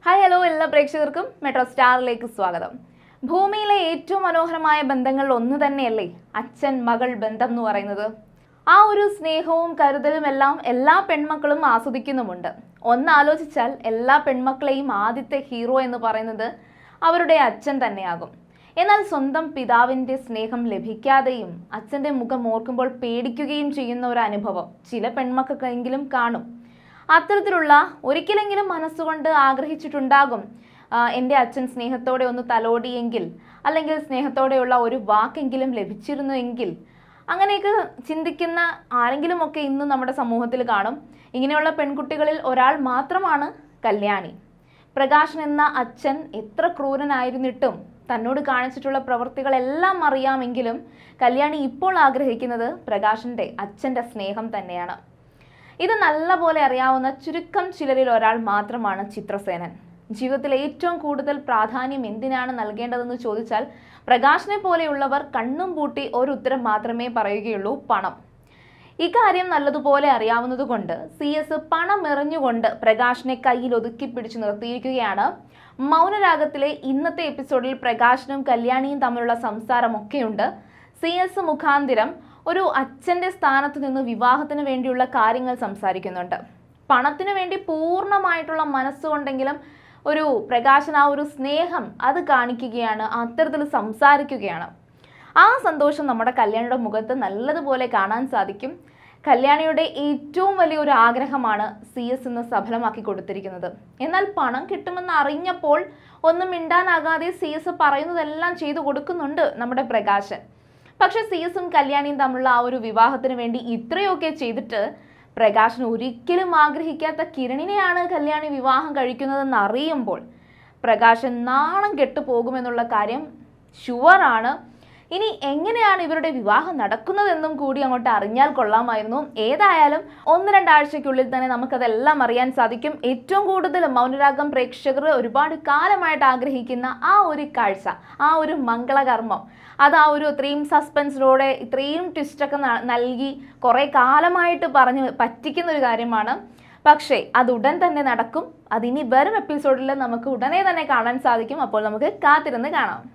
hi hello എല്ലാ പ്രേക്ഷകർക്കും metro സ്റ്റാറിലേക്ക് സ്വാഗതം ഭൂമിയിലെ ഏറ്റവും മനോഹരമായ ബന്ധങ്ങളിൽ ഒന്ന് തന്നെയല്ലേ അച്ഛൻ മകൾ ബന്ധം എന്ന് പറയുന്നത് ആ ഒരു സ്നേഹവും കരുതലും എല്ലാം എല്ലാ പെൺമക്കളും ആസ്വദിക്കുന്നുമുണ്ട് ഒന്നാലോചിച്ചാൽ എല്ലാ പെൺമക്കളെയും ആദ്യത്തെ ഹീറോ എന്ന് പറയുന്നത് അവരുടെ അച്ഛൻ തന്നെയാകും എന്നാൽ സ്വന്തം പിതാവിൻ്റെ സ്നേഹം ലഭിക്കാതെയും അച്ഛൻ്റെ മുഖം ഓർക്കുമ്പോൾ പേടിക്കുകയും ചെയ്യുന്ന ഒരു അനുഭവം ചില പെൺമക്കൾക്കെങ്കിലും കാണും അത്തരത്തിലുള്ള ഒരിക്കലെങ്കിലും മനസ്സുകൊണ്ട് ആഗ്രഹിച്ചിട്ടുണ്ടാകും ആ, എൻ്റെ അച്ഛൻ സ്നേഹത്തോടെ ഒന്ന് തലോടിയെങ്കിൽ അല്ലെങ്കിൽ സ്നേഹത്തോടെയുള്ള ഒരു വാക്കെങ്കിലും ലഭിച്ചിരുന്നുവെങ്കിൽ അങ്ങനെയൊക്കെ ചിന്തിക്കുന്ന ആരെങ്കിലുമൊക്കെ ഇന്ന് നമ്മുടെ സമൂഹത്തിൽ കാണും ഇങ്ങനെയുള്ള പെൺകുട്ടികളിൽ ഒരാൾ മാത്രമാണ് കല്യാണി പ്രകാശൻ എന്ന അച്ഛൻ എത്ര ക്രൂരനായിരുന്നിട്ടും തന്നോട് കാണിച്ചിട്ടുള്ള പ്രവൃത്തികളെല്ലാം അറിയാമെങ്കിലും കല്യാണി ഇപ്പോൾ ആഗ്രഹിക്കുന്നത് പ്രകാശന്റെ അച്ഛന്റെ സ്നേഹം തന്നെയാണ് ഇത് നല്ലപോലെ അറിയാവുന്ന ചുരുക്കം ചിലരിൽ ഒരാൾ മാത്രമാണ് ചിത്രസേനൻ ജീവിതത്തിൽ ഏറ്റവും കൂടുതൽ പ്രാധാന്യം എന്തിനാണ് നൽകേണ്ടതെന്ന് ചോദിച്ചാൽ പ്രകാശനെ പോലെയുള്ളവർ കണ്ണും പൂട്ടി ഒരു ഉത്തരം മാത്രമേ പറയുകയുള്ളൂ പണം ഇക്കാര്യം നല്ലതുപോലെ അറിയാവുന്നതുകൊണ്ട് സി എസ് പണം എറിഞ്ഞുകൊണ്ട് പ്രകാശിനെ കയ്യിൽ ഒതുക്കി പിടിച്ചു നിർത്തിയിരിക്കുകയാണ് മൗനരാഗത്തിലെ ഇന്നത്തെ എപ്പിസോഡിൽ പ്രകാശനും കല്യാണിയും തമ്മിലുള്ള സംസാരമൊക്കെയുണ്ട് സി എസ് മുഖാന്തിരം ഒരു അച്ഛൻ്റെ സ്ഥാനത്ത് നിന്ന് വിവാഹത്തിന് വേണ്ടിയുള്ള കാര്യങ്ങൾ സംസാരിക്കുന്നുണ്ട് പണത്തിനു വേണ്ടി പൂർണ്ണമായിട്ടുള്ള മനസ്സുകൊണ്ടെങ്കിലും ഒരു പ്രകാശൻ ആ ഒരു സ്നേഹം അത് കാണിക്കുകയാണ് അത്തരത്തിൽ സംസാരിക്കുകയാണ് ആ സന്തോഷം നമ്മുടെ കല്യാണിയുടെ മുഖത്ത് നല്ലതുപോലെ കാണാൻ സാധിക്കും കല്യാണിയുടെ ഏറ്റവും വലിയൊരു ആഗ്രഹമാണ് സി എസ് ഇന്ന് സഫലമാക്കി കൊടുത്തിരിക്കുന്നത് എന്നാൽ പണം കിട്ടുമെന്ന് അറിഞ്ഞപ്പോൾ ഒന്നും മിണ്ടാനാകാതെ സി എസ് പറയുന്നതെല്ലാം ചെയ്തു കൊടുക്കുന്നുണ്ട് നമ്മുടെ പ്രകാശൻ പക്ഷെ സി എസും കല്യാണിയും തമ്മിലുള്ള ആ ഒരു വിവാഹത്തിന് വേണ്ടി ഇത്രയൊക്കെ ചെയ്തിട്ട് പ്രകാശൻ ഒരിക്കലും ആഗ്രഹിക്കാത്ത കിരണിനെയാണ് കല്യാണി വിവാഹം കഴിക്കുന്നതെന്ന് അറിയുമ്പോൾ പ്രകാശൻ നാണം കെട്ടു പോകുമെന്നുള്ള കാര്യം ഷുവറാണ് ഇനി എങ്ങനെയാണ് ഇവരുടെ വിവാഹം നടക്കുന്നതെന്നും കൂടി അങ്ങോട്ട് അറിഞ്ഞാൽ കൊള്ളാമായിരുന്നു ഏതായാലും ഒന്ന് രണ്ടാഴ്ചയ്ക്കുള്ളിൽ തന്നെ നമുക്കതെല്ലാം അറിയാൻ സാധിക്കും ഏറ്റവും കൂടുതൽ മൗനരാഗം പ്രേക്ഷകർ ഒരുപാട് കാലമായിട്ട് ആഗ്രഹിക്കുന്ന ആ ഒരു കാഴ്ച ആ ഒരു മംഗളകർമ്മം അത് ആ ഒരു ഇത്രയും സസ്പെൻസിലൂടെ ഇത്രയും ട്വിസ്റ്റൊക്കെ ന- നൽകി കുറേ കാലമായിട്ട് പറഞ്ഞ് പറ്റിക്കുന്ന ഒരു കാര്യമാണ് പക്ഷേ അത് ഉടൻ തന്നെ നടക്കും അതിനി വരും എപ്പിസോഡിൽ നമുക്ക് ഉടനെ തന്നെ കാണാൻ സാധിക്കും അപ്പോൾ നമുക്ക് കാത്തിരുന്ന് കാണാം